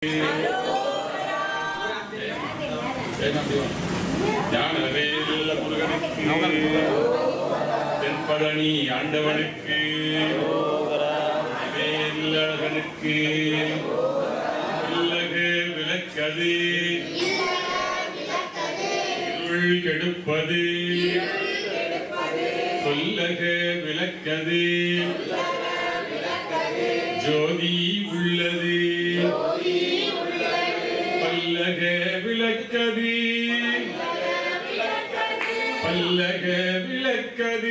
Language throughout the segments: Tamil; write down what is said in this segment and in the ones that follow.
ஞானவேல் முருகனுக்கு தென்பழனி ஆண்டவனுக்கு வேலழகனுக்கு இல்லகு விளக்கது இருள் கெடுப்பது சொல்லக விளக்கது ஜோதி உள்ளது பல்லக விளக்கது பல்லக விளக்கது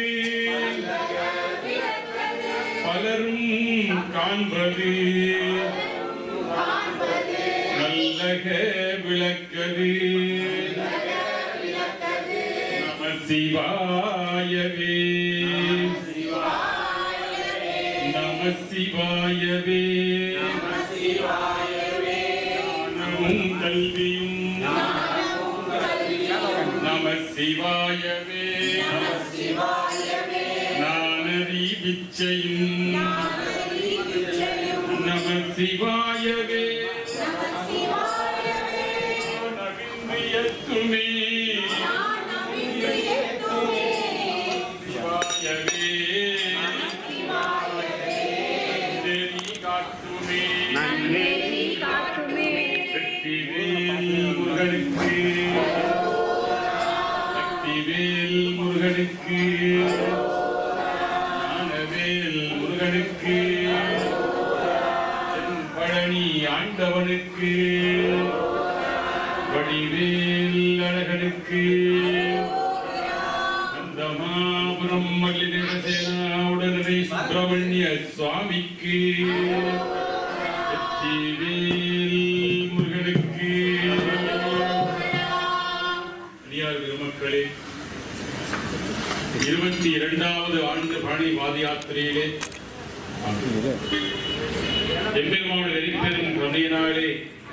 பலரும் காண்பது நல்லக விளக்கது நம சிவாயவே நம சிவாயவே ஞானமும் கல்வியும் நம சிவாயவே ஞானதி பிச்சையும் நம சிவாயவே நவிந்தியத்துமே சிவாயவே தெரி காட்டுமே சக்திவேல் முருகனுக்கு சக்திவேல் முருகனுக்கு ஞானவேல் முருகனுக்கு பழனி ஆண்டவனுக்கு வடிவேல் அழகனுக்கு நந்தமாபுரம் மல்லிதேவசேனா உடனடி சுப்பிரமணிய சுவாமிக்கு வெற்றிவேல் முருகனுக்கு அடியார் பெருமக்களே இருபத்தி இரண்டாவது ஆண்டு பழனி பாத யாத்திரையிலே எம்பெருமான் வெறிப்பெரும் கருணையினாலே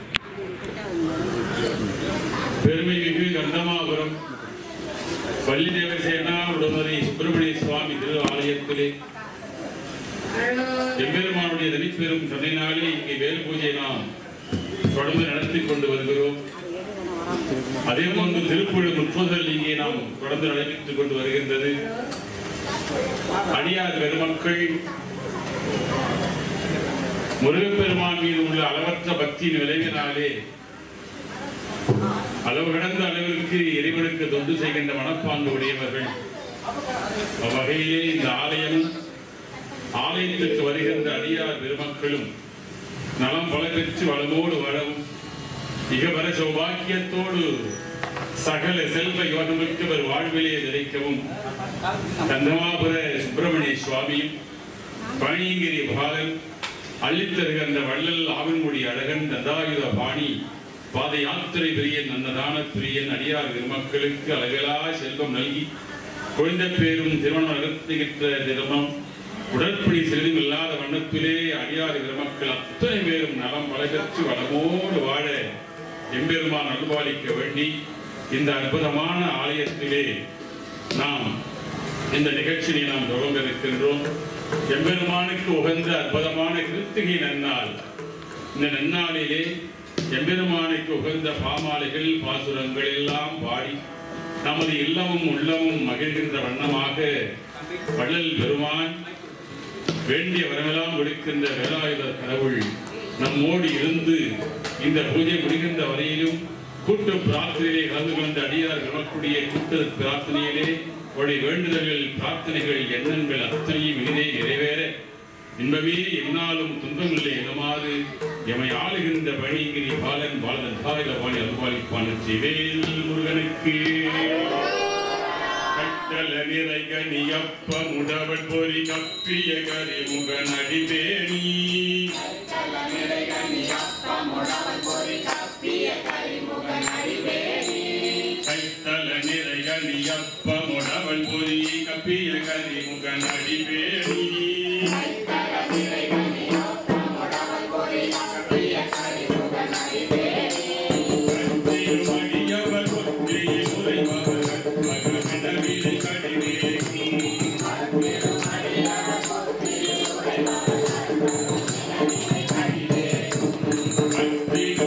பெருமை மிகு கந்தமாபுரம் வள்ளிதேவசேனா உடனடி சுப்பிரமணிய சுவாமி திரு ஆலயத்திலே எம்பெருமானுடைய தனிப்பெரும் கருணையினாலே இங்கே வேல் பூஜை நாம் தொடர்ந்து நடத்தி கொண்டு வருகிறோம் அதே போன்று திருப்புழு முற்புதல் இங்கே நாம் தொடர்ந்து நடைபெற்றுக் கொண்டு வருகின்றது அடியார் பெருமக்கள் முருகப்பெருமான் மீது உள்ள அளவற்ற பக்தியின் விளைவினாலே அளவு கடந்த அளவிற்கு இறைவனுக்கு தொண்டு செய்கின்ற மனப்பாங்கு உடையவர்கள் அவ்வகையிலே இந்த ஆலயம் ஆலயத்திற்கு வருகின்ற அடியார் பெருமக்களும் நலம் பல பெற்று வளமோடு வாழவும் இகவர சௌபாக்கியத்தோடு சகல செல்வ யோகமிக்கவர் வாழ்விலே நிலைக்கவும் கந்தமாபுர சுப்பிரமணிய சுவாமியும் பழனிங்கிரி பாலன் அள்ளித்தருகின்ற வள்ளல் ஆவின்மொழி அழகன் ததாயுத பாணி பாத யாத்திரை பிரியன் அன்னதான பிரியன் அடியார் பெருமக்களுக்கு அளவிலா செல்வம் நல்கி குழந்தை பேரும் திருமணம் நடத்துகின்ற திருமணம் உடற்படி சிறிதும் இல்லாத வண்ணத்திலே அடியார் பெருமக்கள் அத்தனை பேரும் நலம் வளர்ச்சி வளமோடு வாழ எம்பெருமான் அனுபாலிக்க வேண்டி இந்த அற்புதமான ஆலயத்திலே நாம் இந்த நிகழ்ச்சியை நாம் தொடங்க இருக்கின்றோம் எம்பெருமானுக்கு உகந்த அற்புதமான கிருத்திகை நன்னாள் இந்த நன்னாளிலே எம்பெருமானுக்கு உகந்த பாமாலைகள் பாசுரங்கள் எல்லாம் பாடி நமது இல்லமும் உள்ளமும் மகிழ்கின்ற வண்ணமாக வள்ளல் பெருமான் வேண்டிய வரமெல்லாம் கொடுக்கின்ற வேலாயுத கடவுள் நம்மோடு இருந்து இந்த பூஜை முடிகின்ற வரையிலும் கூட்டு பிரார்த்தனையிலே கலந்து கொண்ட அடியார் நமக்குடைய கூட்டு பிரார்த்தனையிலே உடைய வேண்டுதல்கள் பிரார்த்தனைகள் எண்ணங்கள் அத்தனையும் இனிதே நிறைவேற இன்பமே என்னாலும் துன்பமில்லை எனமாறு எமை ஆளுகின்ற பணிங்கிரி பாலன் பாலன் தாயிலபாணி அருபாலிப்பான சிவேல் முருகனுக்கு கட்டல நிறை கனியப்ப முடவள் பொறி கப்பிய கரி முகன் அடிவேணி கைத்தல நிறை கனியப்ப முடவள் பொறி கப்பிய கரி முகன் அடிவேணி திருமணியவர் ஒற்றிய உரைபவர் மகவிடவிலை கடிவேகும் பக்தி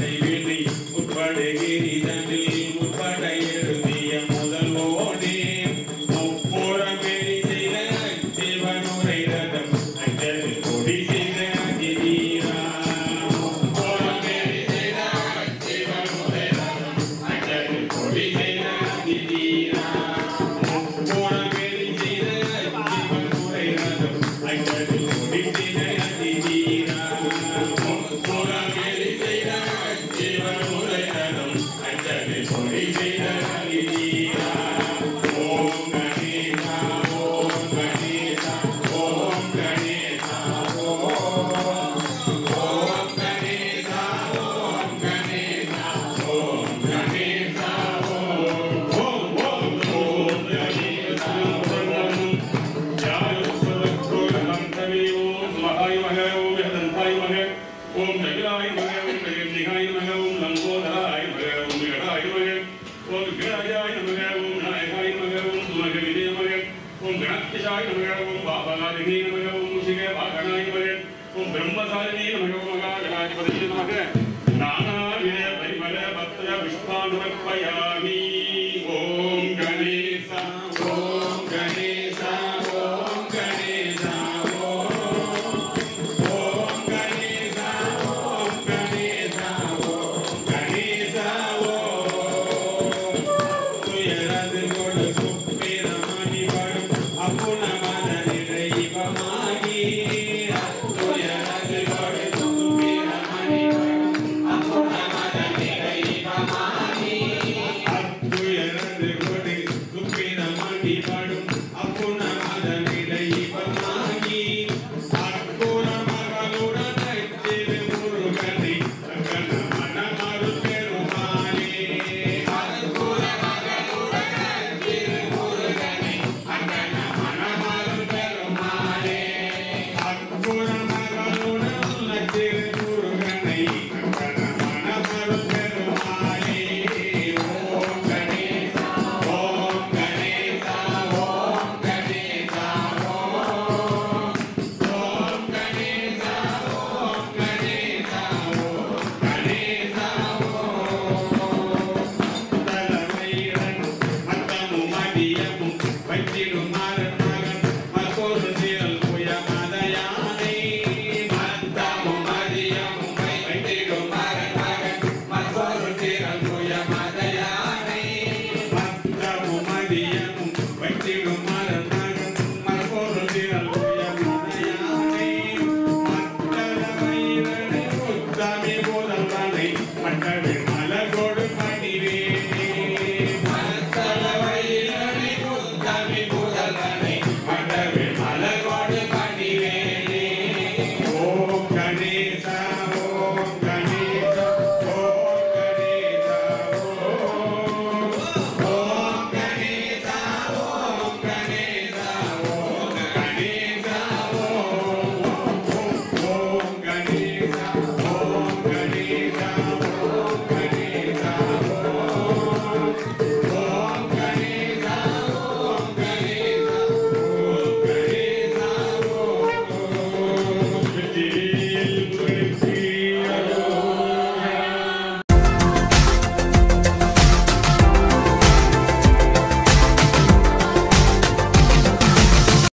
முப்படை வேண்டி முற்படுகிரி தன்னில் முற்பட எழுதிய முதல்வோனே முப்புறமேறி செய்த சிவனுரை ரதம் அஞ்சல் கொடி செய்த அதிவீரா முப்புறமேறி செய்த சிவனுரை ரதம் அஞ்சல் கொடி செய்த அதிவீரா முப்புறமேறி செய்த சிவனுரை ரதம் அஞ்சல் கொடி செய்த அதிவீரா முப்புறமேறி செய்த சிவனுரை ரதம் அஞ்சல் கொடி செய்த அதிவீரா ஓம் கணேசா ஓம் கணேசா ஓம் கணேசா ஓம் ஓம் கணேசா ஓம் கணேசா ஓம் கணேசா ஓம் ஓம் ஓம் ஓம் கணேசா ஓம் ஓம் ஜகலாய் மக ஓம் ஜெகந்திகாய் மக ஓம் லம்போதராய் மக ஓம் விகடாய் மக ஓம் விகடாயாய் நமக ஓம் நாயகாய் மக ஓம் சுமக விஜய மக ஓம் கணாத்திஷாய் நமக ஓம் பாபகாரிணி நமக ஓம் சிக வாகனாய் மக ஓம் பிரம்மசாரிணி நமக ஓம் மகாகணாதிபதி நமக நானாவித பரிமள பத்ர புஷ்பானுமர்ப்பயாமி ஓம் கணேசா ஓம் கணேசா ஓம் கணேசா ஓம் ஓம் கணேசா ஓம் கணேசா ஓம் கணேசா ஓம் துயரது கொடு சுப்பிரமணி படும் அப்புன மத நிறைவமாகி துயரது கொடு சுப்பிரமணி படும் அப்புன மத நிறைவமாகி அத்துயரது கொடு சுப்பிரமணி படும் அப்புன மத நிறைவமாகி அற்புத மகளுடன் திரு முருகனை சகல மனமரு பெருமானே அற்புத மகளுடன் திரு முருகனை அகல மனமரு பெருமானே அற்புத மகளுடன் திரு முருகனை அகல மனமரு பெருமானே ஓம் கணேசா ஓம் கணேசா ஓம் கணேசா ஓம் ஓம் கணேசா ஓம் கணேசா ஓம் கணேசா ஓம் தலைமையிடன் மத்தமும் மதியமும் வைத்திடும் மாறன் மகன் மற்றொரு திரள் புய மதையானை மத்தமும் மதியமும் வைத்திடும் மாறன் மகன் மற்றொரு திரள் புய மதையானை மத்தமும் மதியமும் வைத்திடும் மாறன் மகன் மற்றொரு திரள் புய மதையானை மத்தள மயிரனை முத்தமி முதல்வனை மட்டவில்